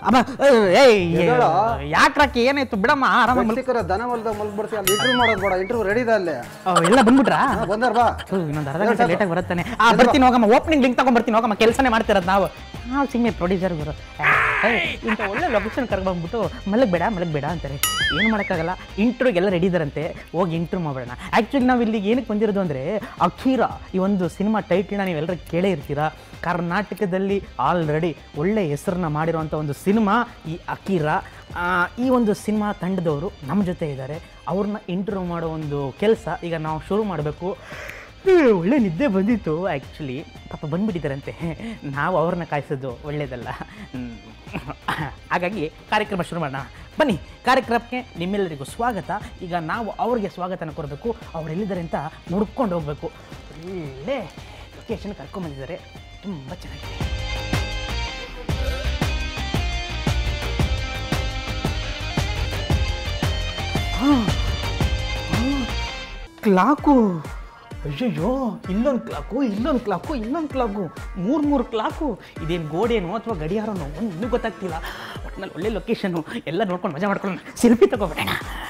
ಅಮ್ಮ ಏಯ್ ಎದ್ದೇಳು. ಯಾಕ್ರಕ್ಕೆ ಏನಾಯ್ತು ಬಿಡಮ್ಮ ಆರಾಮ ಸಿಕ್ಕರೆ ದನ ಮಲ್ದ ಮಲ್ಬಿಡ್ಸಿ ಅಲ್ಲಿ ಇಂಟರ್ವ್ಯೂ ಮಾಡೋದು ಬೇಡ ಇಂಟರ್ವ್ಯೂ ರೆಡಿ ಇದೆ ಅಲ್ಲಿ ಎಲ್ಲ ಬಂದ್ಬಿಟ್ರಾ ಹಾ, ಬಂದಾರ ಬಾ ಥು, ಇನ್ನೊಂದು ಅರ್ಧ ಗಂಟೆ ಲೇಟಾಗಿ ಬರುತ್ತಾನೆ ಆ ಬರ್ತೀನಿ ಹೋಗಮ್ಮ ಓಪನಿಂಗ್ ಲಿಂಕ್ ತಗೊಂಡ್ ಬರ್ತೀನಿ ಹೋಗಮ್ಮ ಕೆಲಸನೇ ಮಾಡ್ತಿರೋದು ನಾವು ನಾವು ಸಿಂಗ್ ಪ್ರೊಡ್ಯೂಸರ್ ಗುರು ಏಯ್, ಇಂಥ ಒಳ್ಳೆ ಲೊಕೇಶನ್ ಕರ್ಕೊಂಡ್ಬಿಟ್ಟು ಮಲಗಬೇಡ ಮಲಗಬೇಡ ಅಂತಾರೆ ಏನು ಮಾಡೋಕ್ಕಾಗಲ್ಲ ಇಂಟ್ರ್ಯೂಗೆಲ್ಲ ರೆಡಿ ಇದಾರಂತೆ ಹೋಗಿ ಇಂಟ್ರ್ಯೂ ಮಾಡೋಣ ಆ್ಯಕ್ಚುಲಿ ನಾವು ಇಲ್ಲಿಗೆ ಏನಕ್ಕೆ ಬಂದಿರೋದು ಅಂದರೆ ಅಖೀರ ಈ ಒಂದು ಸಿನಿಮಾ ಟೈಟ್ಲನ್ನ ನೀವೆಲ್ಲರೂ ಕೇಳೇ ಇರ್ತೀರಾ ಕರ್ನಾಟಕದಲ್ಲಿ ಆಲ್ರೆಡಿ ಒಳ್ಳೆ ಹೆಸರನ್ನ ಮಾಡಿರುವಂಥ ಒಂದು ಸಿನಿಮಾ ಈ ಅಕೀರ ಆ, ಈ ಒಂದು ಸಿನಿಮಾ ತಂಡದವರು ನಮ್ಮ ಜೊತೆ ಇದ್ದಾರೆ ಅವ್ರನ್ನ ಇಂಟರ್ವ್ಯೂ ಮಾಡೋ ಒಂದು ಕೆಲಸ ಈಗ ನಾವು ಶುರು ಮಾಡಬೇಕು ಒಳ್ಳೆ ನಿದ್ದೆ ಬಂದಿತ್ತು ಆ್ಯಕ್ಚುಲಿ ಪಾಪ ಬಂದ್ಬಿಟ್ಟಿದ್ದಾರಂತೆ ನಾವು ಅವ್ರನ್ನ ಕಾಯಿಸೋದು ಒಳ್ಳೇದಲ್ಲ ಹ್ಮ್. ಹಾಗಾಗಿ ಕಾರ್ಯಕ್ರಮ ಶುರು ಮಾಡೋಣ ಬನ್ನಿ ಕಾರ್ಯಕ್ರಮಕ್ಕೆ ನಿಮ್ಮೆಲ್ಲರಿಗೂ ಸ್ವಾಗತ ಈಗ ನಾವು ಅವ್ರಿಗೆ ಸ್ವಾಗತನ ಕೊಡಬೇಕು ಅವ್ರು ಎಲ್ಲಿದ್ದಾರೆ ಅಂತ ನೋಡ್ಕೊಂಡು ಹೋಗಬೇಕು ಒಳ್ಳೆ ಲೊಕೇಶನ್ ಕರ್ಕೊಂಬಂದಿದ್ದಾರೆ ತುಂಬ ಚೆನ್ನಾಗಿದೆ ಕ್ಲಾಕು ಅಯ್ಯಯ್ಯೋ ಇಲ್ಲೊಂದು ಕ್ಲಾಕು ಇಲ್ಲೊಂದು ಕ್ಲಾಕು ಇಲ್ಲೊಂದು ಕ್ಲಾಕು ಮೂರು ಮೂರು ಕ್ಲಾಕು ಇದೇನು ಗೋಡೇನೋ ಅಥವಾ ಗಡಿಯಾರನೋ ಒಂದು ಇನ್ನೂ ಗೊತ್ತಾಗ್ತಿಲ್ಲ ಒಟ್ಟಿನಲ್ಲಿ ಒಳ್ಳೆ ಲೊಕೇಶನ್ನು ಎಲ್ಲ ನೋಡ್ಕೊಂಡು ಮಜಾ ಮಾಡ್ಕೊಂಡು ಸೆಲ್ಫಿ ತಗೋಬಿಡೋಣ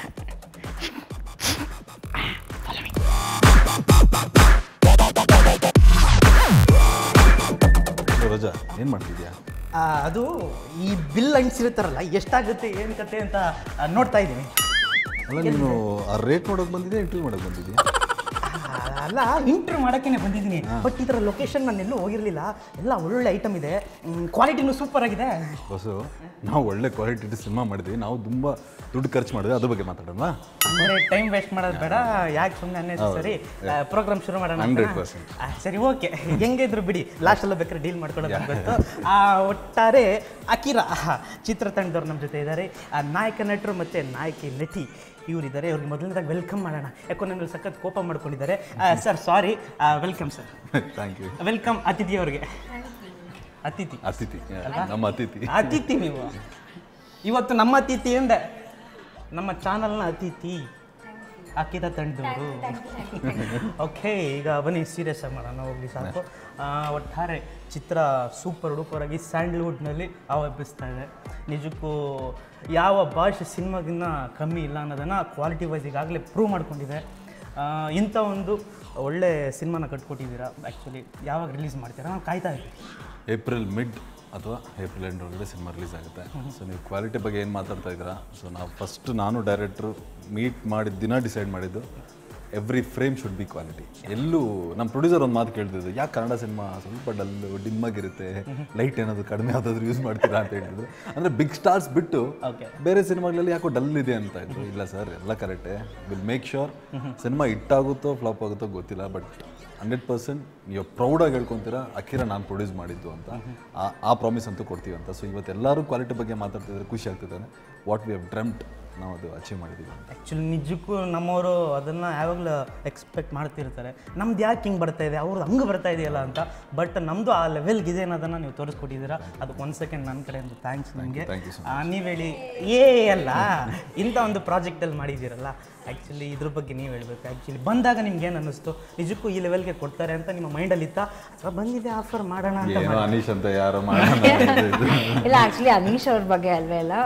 ರಜಾ ಏನು ಮಾಡ್ತಿದ್ಯಾ ಅದು ಈ ಬಿಲ್ ಅಂಟಿಸಿರ್ತಾರಲ್ಲ ಎಷ್ಟಾಗುತ್ತೆ ಏನು ಕತೆ ಅಂತ ಆ, ನೋಡ್ತಾ ಇದ್ದೀನಿ ಅಲ್ಲ ನೀನು ಆ ರೇಟ್ ನೋಡೋಕೆ ಬಂದಿದ್ಯಾ ಇಂಟರ್ವ್ಯೂ ಮಾಡೋಕೆ ಬಂದಿದ್ಯಾ ಅಲ್ಲ ಇಂಟರ್ವ್ಯೂ ಮಾಡೋಕ್ಕೇ ಬಂದಿದ್ದೀನಿ ಬಟ್ ಈ ಥರ ಲೊಕೇಶನ್ ನಾನು ಎಲ್ಲೂ ಹೋಗಿರಲಿಲ್ಲ ಎಲ್ಲ ಒಳ್ಳೊಳ್ಳೆ ಐಟಮ್ ಇದೆ ಕ್ವಾಲಿಟಿನೂ ಸೂಪರ್ ಆಗಿದೆ ಹೊಸು ನಾವು ಒಳ್ಳೆ ಕ್ವಾಲಿಟಿ ಸಿನಿಮಾ ಮಾಡಿದ್ವಿ ನಾವು ತುಂಬ ದುಡ್ಡು ಖರ್ಚು ಮಾಡಿದ್ವಿ ಅದ್ರ ಬಗ್ಗೆ ಮಾತಾಡೋಣ ಅಂದರೆ ಟೈಮ್ ವೇಸ್ಟ್ ಮಾಡೋದು ಬೇಡ ಯಾಕೆ ಸುಮ್ಮನೆ ಅನ್ನೆಸರಿ ಪ್ರೋಗ್ರಾಮ್ ಶುರು ಮಾಡೋಣ ಅಂತನಾ? 100%. ಆ, ಸರಿ ಓಕೆ ಹೆಂಗಿದ್ರು ಬಿಡಿ ಲಾಸ್ಟೆಲ್ಲ ಬೇಕಾದ್ರೆ ಡೀಲ್ ಮಾಡ್ಕೊಳ್ಳೋದು ಗೊತ್ತು ಆ, ಒಟ್ಟಾರೆ ಅಕಿರ ಚಿತ್ರತಂಡದವ್ರು ನಮ್ಮ ಜೊತೆ ಇದ್ದಾರೆ ಆ ನಾಯಕ ನಟರು ಮತ್ತು ನಾಯಕಿ ನಟಿ ಇವರಿದ್ದಾರೆ ಅವ್ರಿಗೆ ಮೊದಲನೇದಾಗಿ ವೆಲ್ಕಮ್ ಮಾಡೋಣ ಯಾಕೋ ನಮ್ಮಲ್ಲಿ ಸಖತ್ ಕೋಪ ಮಾಡ್ಕೊಂಡಿದ್ದಾರೆ sir sorry welcome sir thank you welcome ಅತಿಥಿ ಅವ್ರಿಗೆ ಅತಿಥಿ ಅತಿಥಿ ನಮ್ಮ ಅತಿಥಿ ಅತಿಥಿ ನೀವು ಇವತ್ತು ನಮ್ಮ ಅತಿಥಿ ಅಂದೆ ನಮ್ಮ ಚಾನಲ್ನ ಅತಿಥಿ ಅಕ್ಕಿದ ತಂಡದವರು ಓಕೆ ಈಗ ಬನ್ನಿ ಸೀರಿಯಸ್ ಆಗಿ ಮಾಡೋಣ ಹೋಗಿ ಸಾಕು ಆ, ಒಟ್ಟಾರೆ ಚಿತ್ರ ಸೂಪರ್ ಡೂಪರ್ ಆಗಿ ಸ್ಯಾಂಡಲ್ವುಡ್ನಲ್ಲಿ ಅವಲಂಬಿಸ್ತಾ ಇದೆ ನಿಜಕ್ಕೂ ಯಾವ ಭಾಷೆ ಸಿನಿಮಾಗಿನ್ನ ಕಮ್ಮಿ ಇಲ್ಲ ಅನ್ನೋದನ್ನು ಕ್ವಾಲಿಟಿ ವೈಸ್ ಈಗಾಗಲೇ ಪ್ರೂವ್ ಮಾಡ್ಕೊಂಡಿದೆ ಆ, ಇಂಥ ಒಂದು ಒಳ್ಳೆ ಸಿನಿಮಾನ ಕಟ್ಕೊಟ್ಟಿದ್ದೀರಾ ಆ್ಯಕ್ಚುಲಿ ಯಾವಾಗ ರಿಲೀಸ್ ಮಾಡ್ತೀರಾ ನಾವು ಕಾಯ್ತಾ ಇದ್ದೀವಿ ಏಪ್ರಿಲ್ ಮಿಡ್ ಅಥವಾ ಏಪ್ರಿಲ್ ಎಂಡ್ ಒಳಗಡೆ ಸಿನಿಮಾ ರಿಲೀಸ್ ಆಗುತ್ತೆ ಸೊ ನೀವು ಕ್ವಾಲಿಟಿ ಬಗ್ಗೆ ಏನು ಮಾತಾಡ್ತಾ ಇದ್ದೀರಾ ಸೊ ನಾವು ಫಸ್ಟ್ ನಾನು ಡೈರೆಕ್ಟ್ರು ಮೀಟ್ ಮಾಡಿದ ದಿನ ಡಿಸೈಡ್ ಮಾಡಿದ್ದು every frame should be quality ಎಲ್ಲೂ ನಮ್ಮ ಪ್ರೊಡ್ಯೂಸರ್ ಒಂದು ಮಾತು ಕೇಳ್ತಿದ್ದು ಯಾಕೆ ಕನ್ನಡ ಸಿನಿಮಾ ಸ್ವಲ್ಪ ಡಲ್ಲು ಡಿಮ್ಮಾಗಿರುತ್ತೆ ಲೈಟ್ ಏನಾದರೂ ಕಡಿಮೆ ಯಾವುದಾದ್ರೂ ಯೂಸ್ ಮಾಡ್ತೀರಾ ಅಂತ ಹೇಳಿದ್ರು ಅಂದರೆ ಬಿಗ್ ಸ್ಟಾರ್ಸ್ ಬಿಟ್ಟು Okay. ಬೇರೆ ಸಿನಿಮಾಗಳಲ್ಲಿ ಯಾಕೋ ಡಲ್ ಇದೆ ಅಂತ ಇದ್ರು ಇಲ್ಲ ಸರ್ ಎಲ್ಲ ಕರೆಕ್ಟೇ ವಿಲ್ ಮೇಕ್ ಶ್ಯೂರ್ ಸಿನಿಮಾ ಹಿಟ್ಟಾಗುತ್ತೋ ಫ್ಲಾಪ್ ಆಗುತ್ತೋ ಗೊತ್ತಿಲ್ಲ ಬಟ್ ಹಂಡ್ರೆಡ್ ಪರ್ಸೆಂಟ್ ನೀವು ಪ್ರೌಡಾಗಿ ಹೇಳ್ಕೊತೀರಾ ಅಕಿರ ನಾನು ಪ್ರೊಡ್ಯೂಸ್ ಮಾಡಿದ್ದು ಅಂತ ಆ- ಆ ಪ್ರಾಮಿಸ್ ಅಂತೂ ಕೊಡ್ತೀವಿ ಅಂತ ಸೊ ಇವತ್ತು ಎಲ್ಲರೂ ಕ್ವಾಲಿಟಿ ಬಗ್ಗೆ ಮಾತಾಡ್ತಿದ್ರೆ ಖುಷಿ ಆಗ್ತಿದ್ದಾರೆ ವಾಟ್ ವಿ ಹವ್ ಡ್ರೆಮ್ಟ್ ನಾವು ಅದು ಅಚೀವ್ ಮಾಡಿದ್ದೀವಿ ಅಂತ ಆ್ಯಕ್ಚುಲಿ ನಿಜಕ್ಕೂ ನಮ್ಮವರು ಅದನ್ನು ಯಾವಾಗಲೂ ಎಕ್ಸ್ಪೆಕ್ಟ್ ಮಾಡ್ತಿರ್ತಾರೆ ನಮ್ದು ಯಾಕೆ ಹಿಂಗೆ ಬರ್ತಾ ಇದೆ ಅವ್ರದ್ದು ಹಂಗೆ ಬರ್ತಾ ಇದೆಯಲ್ಲ ಅಂತ ಬಟ್ ನಮ್ಮದು ಆ ಲೆವೆಲ್ಗಿದೆ ಅನ್ನೋದನ್ನು ನೀವು ತೋರಿಸ್ಕೊಟ್ಟಿದ್ದೀರಾ ಅದಕ್ಕೆ ಒಂದು ಸೆಕೆಂಡ್ ನನ್ನ ಕಡೆಯಿಂದ ಥ್ಯಾಂಕ್ಸ್ ನಿಮಗೆ thank you so ನೀವು ಹೇಳಿ ಏ ಅಲ್ಲ ಇಂಥ ಒಂದು ಪ್ರಾಜೆಕ್ಟಲ್ಲಿ ಮಾಡಿದ್ದೀರಲ್ಲ ಆ್ಯಕ್ಚುಲಿ ಇದ್ರ ಬಗ್ಗೆ ನೀವು ಹೇಳಬೇಕು ಆ್ಯಕ್ಚುಲಿ ಬಂದಾಗ ನಿಮ್ಗೆ ಏನು ಅನ್ನಿಸ್ತು ನಿಜಕ್ಕೂ ಈ ಲೆವೆಲ್ಗೆ ಕೊಡ್ತಾರೆ ಅಂತ ನಿಮ್ಮ ಮೈಂಡಲ್ಲಿ ಇತ್ತಾ ಅಥವಾ ಬಂದಿದೆ ಆಫರ್ ಮಾಡೋಣ ಅಂತ ಏನೋ ಅನೀಶ್ ಅಂತ ಯಾರೋ ಮಾಡೋಣ ಇಲ್ಲ ಆ್ಯಕ್ಚುಲಿ ಅನೀಶ್ ಅವ್ರ ಬಗ್ಗೆ ಅಲ್ವೇ ಅಲ್ಲ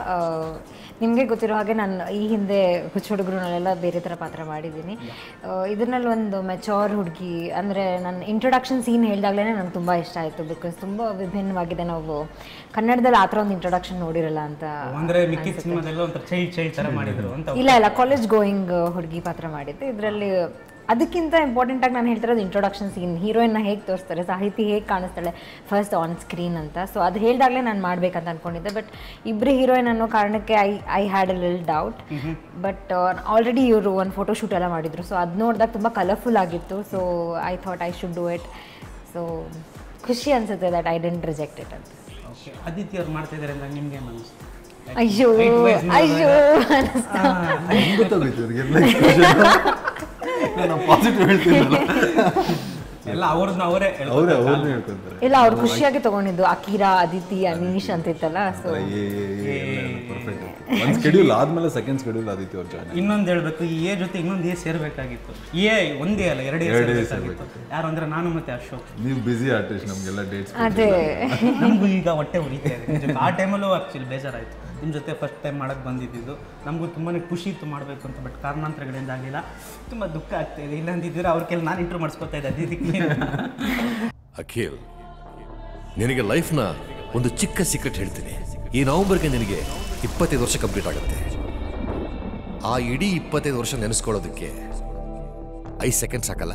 ನಿಮಗೆ ಗೊತ್ತಿರೋ ಹಾಗೆ ನಾನು ಈ ಹಿಂದೆ ಹುಚ್ಚ ಹುಡುಗರುನಲ್ಲೆಲ್ಲ ಬೇರೆ ಥರ ಪಾತ್ರ ಮಾಡಿದ್ದೀನಿ ಇದರಲ್ಲಿ ಒಂದು ಮೆಚೋರ್ ಹುಡುಗಿ ಅಂದರೆ ನನ್ನ ಇಂಟ್ರೊಡಕ್ಷನ್ ಸೀನ್ ಹೇಳಿದಾಗಲೇ ನಂಗೆ ತುಂಬ ಇಷ್ಟ ಆಯಿತು ಬಿಕಾಸ್ ತುಂಬ ವಿಭಿನ್ನವಾಗಿದೆ ನಾವು ಕನ್ನಡದಲ್ಲಿ ಆ ಥರ ಒಂದು ಇಂಟ್ರೊಡಕ್ಷನ್ ನೋಡಿರಲ್ಲ ಅಂತ ಅಂದರೆ ಮಿಕ್ಕಿದ ಸಿನಿಮಾದೆಲ್ಲ ಒಂಥರ ಚೈಲ್ಡ್ ಚೈಲ್ಡ್ ಥರ ಮಾಡಿದ್ರು ಅಂತ ಇಲ್ಲ ಇಲ್ಲ ಕಾಲೇಜ್ ಗೋಯಿಂಗ್ ಹುಡುಗಿ ಪಾತ್ರ ಮಾಡಿದ್ದೆ ಇದರಲ್ಲಿ ಅದಕ್ಕಿಂತ ಇಂಪಾರ್ಟೆಂಟ್ ಆಗಿ ನಾನು ಹೇಳ್ತಿರೋದು ಇಂಟ್ರೊಡಕ್ಷನ್ ಸೀನ್ ಹೀರೋಯಿನ್ನ ಹೇಗೆ ತೋರಿಸ್ತಾರೆ ಸಾಹಿತಿ ಹೇಗೆ ಕಾಣಿಸ್ತಾಳೆ ಫಸ್ಟ್ ಆನ್ ಸ್ಕ್ರೀನ್ ಅಂತ ಸೊ ಅದು ಹೇಳಿದಾಗಲೇ ನಾನು ಮಾಡ್ಬೇಕಂತ ಅನ್ಕೊಂಡಿದ್ದೆ ಬಟ್ ಇಬ್ಬರು ಹೀರೋಯಿನ್ ಅನ್ನೋ ಕಾರಣಕ್ಕೆ ಐ ಐ ಹ್ಯಾಡ್ ಅ ಲಿಲ್ ಡೌಟ್ ಬಟ್ ಆಲ್ರೆಡಿ ಇವರು ಒಂದು ಫೋಟೋ ಶೂಟ್ ಎಲ್ಲ ಮಾಡಿದ್ರು ಸೊ ಅದು ನೋಡಿದಾಗ ತುಂಬ ಕಲರ್ಫುಲ್ ಆಗಿತ್ತು so I thought I should do it so ಖುಷಿ ಅನ್ಸುತ್ತೆ that I didn't reject it ಅಂತ ಓಕೆ ಅದಿತಿ ಅವ್ರು ಮಾಡ್ತಾ ಇದ್ದಾರೆ ಅಂತ ನಿಮ್ಗೆ ಏನು ಅನಿಸ್ತು ಅಯ್ಯೋ Height-wise ನೋಡಿದಾಗ- ಅಯ್ಯೋ ಅನಿಸ್ತಾ ಗೊತ್ತಾಗೋಯ್ತು ಇವ್ರಿಗೆಲ್ಲ ನಾನು ಪಾಸಿಟಿವ್ ಹೇಳ್ತೀನಲ್ಲ ಎಲ್ಲ ಅವ್ರನ್ನ ಅವರೇ ಅವರೇ ಅವ್ರನ್ನೇ ಹೇಳ್ಕೊಂತಾರೆ ಇಲ್ಲ ಅವ್ರು ಖುಷಿಯಾಗಿ ತಗೊಂಡಿದ್ದು ಅಕಿರಾ ಅದಿತಿ ಅನೀಶ್ ಅಂತಿತ್ತಲ್ಲ ಸೊ ಪರ್ಫೆಕ್ಟ್ ಒಂದು ಸ್ಕೆಡ್ಯೂಲ್ ಆದ್ಮೇಲೆ ಸೆಕೆಂಡ್ ಸ್ಕೆಡ್ಯೂಲ್ ಆದಿತ್ಯ ಅವ್ರು ಜಾಯ್ನ್ ಇನ್ನೊಂದು ಹೇಳ್ಬೇಕು ಈ ಎ ಜೊತೆ ಇನ್ನೊಂದು ಎ ಸೇರ್ಬೇಕಾಗಿತ್ತು ಎ ಒಂದೇ ಅಲ್ಲ ಎರಡೇ ಎರಡೇ ಸೇರ್ಬೇಕಾಗಿತ್ತು ಯಾರು ಅಂದ್ರೆ ನಾನು ಮತ್ತೆ ಅಶೋಕ್ ನೀವು ಬಿಸಿ ಆರ್ಟಿಸ್ಟ್ ನಮಗೆಲ್ಲ ಡೇಟ್ಸ್ ಅದೇ ನಮಗೂ ಈಗ ಹೊಟ್ಟೆ ಉರಿತಾ ಇದೆ ನಿಜ. ಆ ಟೈಮಲ್ಲೂ ಆ್ಯಕ್ಚುಲಿ ಬೇಜಾರಾಯಿತು ನಿಮ್ಮ ಜೊತೆ ಫಸ್ಟ್ ಟೈಮ್ ಮಾಡಕ್ಕೆ ಬಂದಿದ್ದು ನಮಗೂ ತುಂಬಾ ಖುಷಿ ಇತ್ತು ಮಾಡಬೇಕು ಅಂತ ಬಟ್ ಕಾರಣಾಂತರಗಳಿಂದ ಆಗಲಿಲ್ಲ ತುಂಬ ದುಃಖ ಆಗ್ತಾ ಇದೆ ಇಲ್ಲ ಅಂದಿದ್ದೀರಾ ಅವ್ರ ಕೆಲ ನಾನು ಇಂಟ್ರೂ ಮಾಡಿಸ್ಕೊತಾ ಇದ್ದೆ ಅದಕ್ಕೆ ಅಖಿಲ್ ನಿನಗೆ ಲೈಫ್ನ ಒಂದು ಚಿಕ್ಕ ಸೀಕ್ರೆಟ್ ಹೇಳ್ತೀನಿ ಈ ನವಂಬರ್ಗೆ ನಿನಗೆ ಇಪ್ಪತ್ತೈದು ವರ್ಷ ಕಂಪ್ಲೀಟ್ ಆಗುತ್ತೆ ಆ ಇಡೀ ಇಪ್ಪತ್ತೈದು ವರ್ಷ ನೆನೆಸ್ಕೊಳ್ಳೋದಕ್ಕೆ ಐದು ಸೆಕೆಂಡ್ ಸಾಕಲ್ಲ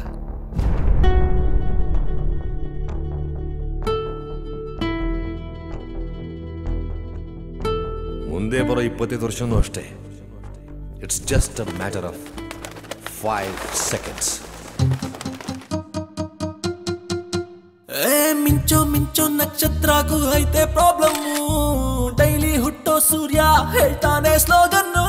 ಮುಂದೆ ಬರೋ ಇಪ್ಪತ್ತೈದು ವರ್ಷನೂ ಅಷ್ಟೇ it's just a matter of five seconds ಏ ಮಿಂಚೋ ಮಿಂಚೋ ನಕ್ಷತ್ರಗೂ ಐತೆ ಪ್ರಾಬ್ಲಮ್ಮು ಡೈಲಿ ಹುಟ್ಟೋ ಸೂರ್ಯ ಹೇಳ್ತಾನೆ ಸ್ಲೋಗನ್ನು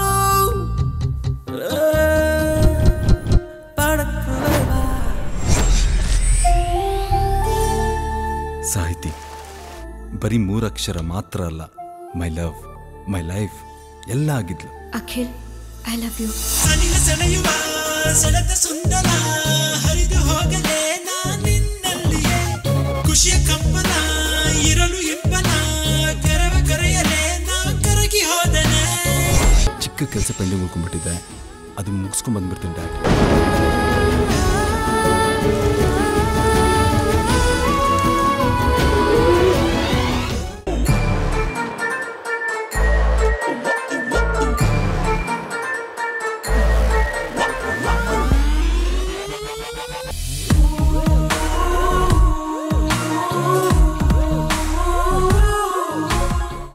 ಸಾಹಿತಿ ಬರೀ ಮೂರಕ್ಷರ ಮಾತ್ರ ಅಲ್ಲ ಮೈ ಲವ್ ಮೈ ಲೈಫ್ ಎಲ್ಲ ಆಗಿದ್ಲು ಅಖಿಲ್ ಐ ಲವ್ ಯು ಸನಿಹ ಸೆಳೆಯುವ ಸೆಳೆತ ಸುಂದರ ಹರಿದು ಹೋಗಲೇ ನಾನಿನ್ನಲ್ಲಿಯೇ ಖುಷಿಯ ಕಂಪನ ಇರಲು ಇಂಪನ ಕರವ ಕರೆಯಲೇ ನಾ ಕರಗಿ ಹೋದನೆ ಚಿಕ್ಕ ಕೆಲಸ ಪೆಂಡಿಂಗ್ ಉಳ್ಕೊಂಡ್ಬಿಟ್ಟಿದ್ದೆ ಅದು ಮುಗಿಸ್ಕೊಂಡ್ ಬಂದ್ಬಿಡ್ತೀನಿ ಡ್ಯಾಡ್